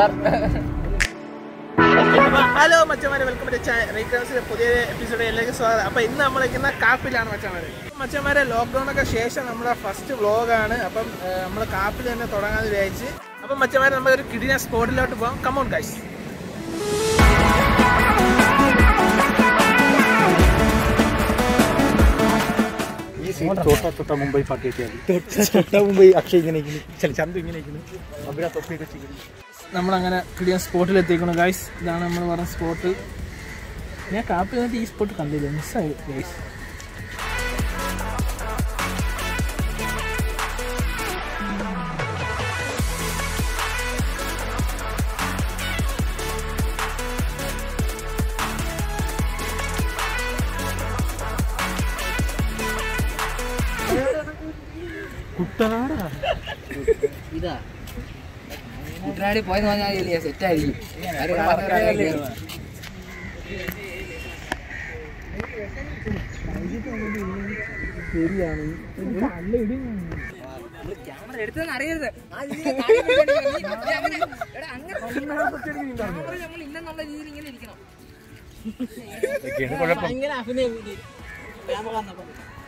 Sir hello മച്ചന്മാരെ welcome to റീക്രൻസിന്റെ പുതിയ എപ്പിസോഡ് എല്ലാവർക്കും സ്വാഗതം അപ്പൊ ഇന്ന് നമ്മൾ നിൽക്കുന്ന കാപ്പിലാണ് മച്ചന്മാരെ മച്ചന്മാരെ ലോക്ക്ഡൌൺ ഒക്കെ ശേഷം നമ്മുടെ ഫസ്റ്റ് വ്ലോഗാണ് അപ്പം നമ്മൾ കാപ്പിൽ തന്നെ തുടങ്ങാന്ന് വിചാരിച്ച് അപ്പം മച്ചന്മാരെ നമ്മൾ ഒരു കിടിന സ്പോട്ടിലോട്ട് പോകാം കമോൺ ഗൈസ് छोटा छोटा मुंबई पार्टी छोटा मुंबई अक्षय इങ്ങനെ ചല ചന്തു ഇങ്ങനെ അവിടെ തൊപ്പിയൊക്കെ ചെയ്യുന്നു നമ്മളങ്ങനെ കിടിയ സ്പോട്ടിൽ എത്തിക്കണം ഗൈസ് ഇതാണ് നമ്മൾ പറഞ്ഞ സ്പോട്ട് ഞാൻ കാപ്പി വന്നിട്ട് ഈ സ്പോട്ട് കണ്ടില്ല മിസ്സായി ഗൈസ് കുട്ടനാടാ ഇതാ കുട്ടനാടി പോയെന്ന് പറഞ്ഞാൽ സെറ്റ് ആയിരിക്കും ആരും പറഞ്ഞിട്ടേ ഇല്ല. നമ്മള് ക്യാമറ എടുത്തതെന്ന് അറിയരുത് ആ രീതിയിൽ താഴെ പിടിച്ചോണ്ടിരിക്കണം. നീ- നീ അങ്ങനെ- എടാ, അങ്ങനെ ക്യാമറ നമ്മൾ ഇല്ലെന്നുള്ള രീതിയിൽ ഇങ്ങനെ ഇരിക്കണം കുഴപ്പം ഇങ്ങനെ അഭിനയം ക്യാമറ വന്നപ്പോ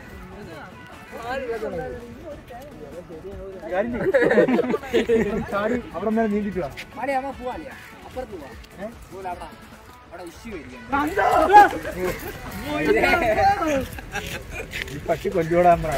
ചാടി അവിടെ നേരെ നീന്തിട്ട് വാ. പാടി അമ്മ പോവാളിയാ അപ്പുറത്ത് പോവാ പോല അവിടെ അവിടെ ഇഷ്യൂ ആയിരിക്കും ഈ പക്ഷി കൊല്ലോടാൻ പറ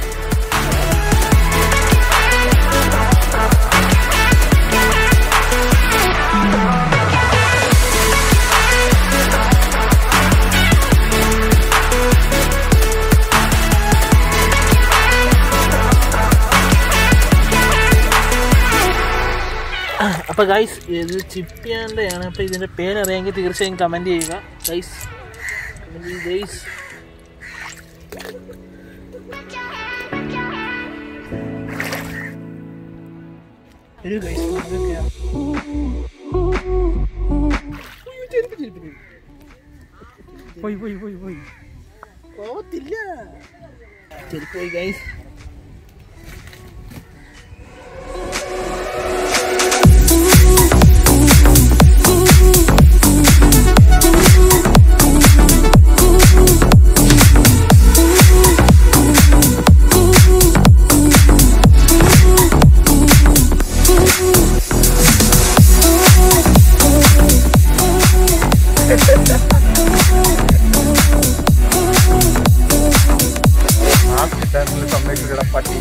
അപ്പൊ ഗൈസ് ഇത് ചിപ്പിയാൻ്റെ ആണ് അപ്പൊ ഇതിന്റെ പേരറിയാമെങ്കിൽ തീർച്ചയായും കമന്റ് ചെയ്യുക ഗൈസ് ഗൈസ് ഒരു ഗൈസ് പോയി പോയി പോയി പോയി പോകത്തില്ല ചെരുപ്പ് പോയി ഗൈസ് ആ കിട്ടാനുള്ള സമ്മതിക്കില്ല പട്ടി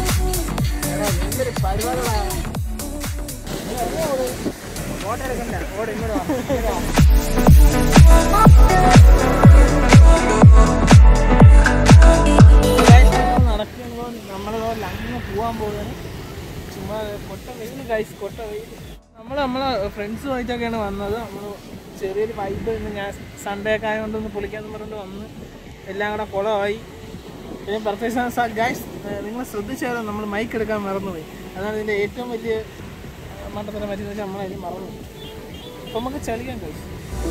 നടക്കുമ്പോൾ നമ്മളതുപോലെ അങ്ങ് പോകാൻ പോകുന്നത് ചുമ്മാ കൊട്ട വെയിൽ ഗൈസ് കൊട്ട വെയിൽ നമ്മൾ നമ്മളെ ഫ്രണ്ട്സുമായിട്ടൊക്കെയാണ് വന്നത് നമ്മൾ ചെറിയൊരു വൈബ് ഇന്ന് ഞാൻ സൺഡേ ഒക്കെ ആയതുകൊണ്ട് ഒന്ന് പൊളിക്കാന്ന് പറഞ്ഞുകൊണ്ട് വന്ന് എല്ലാം കൂടെ കുളമായി പിന്നെ പ്രത്യേകിച്ച് ഗൈസ് നിങ്ങൾ ശ്രദ്ധിച്ചാലും നമ്മൾ മൈക്ക് എടുക്കാൻ മറന്നുപോയി അതാണ് ഇതിൻ്റെ ഏറ്റവും വലിയ മണ്ടത്തരം പറ്റുന്നത് വെച്ചാൽ നമ്മളതിന് മറന്നുപോയി അപ്പോൾ നമുക്ക് ചളിയാൻ ഗൈസ്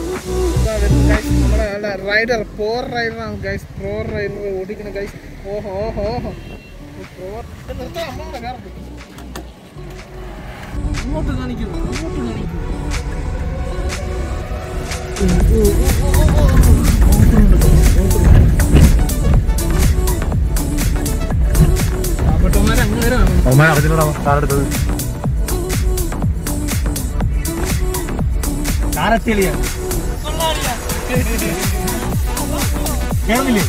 നമ്മുടെ റൈഡർ പോർ റൈഡറാണ് ഗൈസ് പ്രോ റൈഡർ ഓടിക്കുന്ന ഗൈസ് ഓഹോ ഓഹോ ഓഹോ പ്രോ നിർത്താം നമ്മളെ കയറട്ടെ ഇങ്ങോട്ട് കാണിക്കുന്നു ഇങ്ങോട്ട് കാണിക്കുന്നു പാവപ്പെട്ടവന്മാർ അങ്ങനെ കാണും അവന്മാർ അറിഞ്ഞില്ലടാ കാറെടുത്തത് കാറെത്തിയളിയാണ് കേൾന്നില്ലേ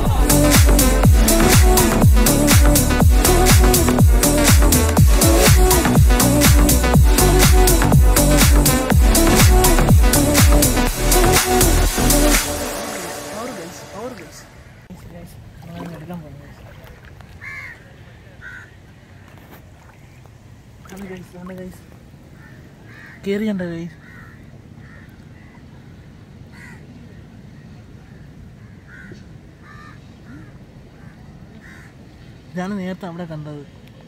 എടുക്കാൻ പോകുന്നത് കേറിയണ്ട കൈ ഇതാണ് നേരത്തെ അവിടെ കണ്ടത്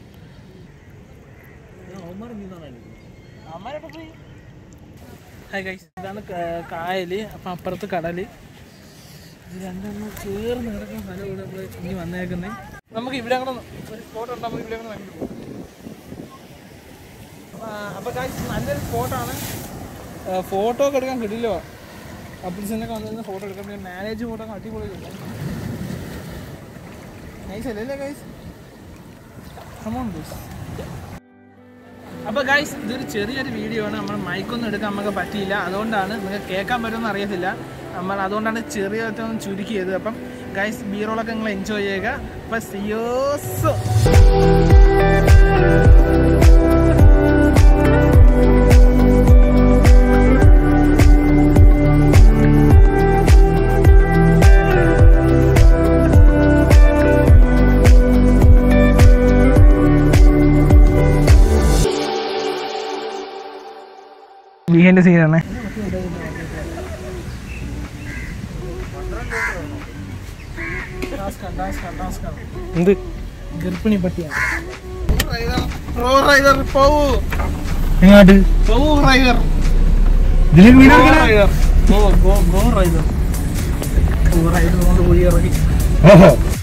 ഹായ് ഗൈസ് ഇതാണ് ക- കായല് അപ്പം അപ്പുറത്ത് കടല് ഇത് രണ്ടെണ്ണം ചേർന്ന് കിടക്കുന്ന സ്ഥലം ഇവിടെ നമ്മൾ ഇനി വന്നേക്കുന്നത് നമുക്ക് ഇവിടെ കൂടെ ഒരു സ്പോട്ട് ഉണ്ട് നമുക്ക് ഇവിടെ കൂടെ വണ്ടി പോകും അപ്പോൾ ഗൈസ് നല്ലൊരു സ്പോട്ടാണ് ഫോട്ടോ ഒക്കെ എടുക്കാൻ കിട്ടില്ലോ കപ്പിൾസിനൊക്കെ വന്നിരുന്ന ഫോട്ടോ എടുക്കാൻ പിന്നെ മാരേജ് ഫോട്ടോ ഒക്കെ അടിപൊളി നൈസ് അല്ലേ ഗൈസ് കമോൺ ഗൈസ് അപ്പോൾ ഗൈസ് ഇതൊരു ചെറിയൊരു വീഡിയോ ആണ് നമ്മൾ മൈക്കൊന്നും എടുക്കാൻ നമുക്ക് പറ്റിയില്ല അതുകൊണ്ടാണ് നിങ്ങൾക്ക് കേൾക്കാൻ പറ്റുമെന്ന് അറിയത്തില്ല നമ്മൾ അതുകൊണ്ടാണ് ചെറിയ ഒന്ന് ചുരുക്കിയത് അപ്പം ഗൈസ് ബീറോളൊക്കെ നിങ്ങൾ എൻജോയ് ചെയ്യുക അപ്പം സിയോസ് വീഹന്റെ സീനാണ് എന്ത് ഗർഭിണി പട്ടിയാണ് പ്രോ റൈഡർ പോവൂ എങ്ങാട്ട് പോവൂ റൈഡർ ഇതിലേക്ക് ഗോ വീണാ rider go go go rider go rider കൊണ്ട് പോയി ഇറങ്ങി ഓഹോ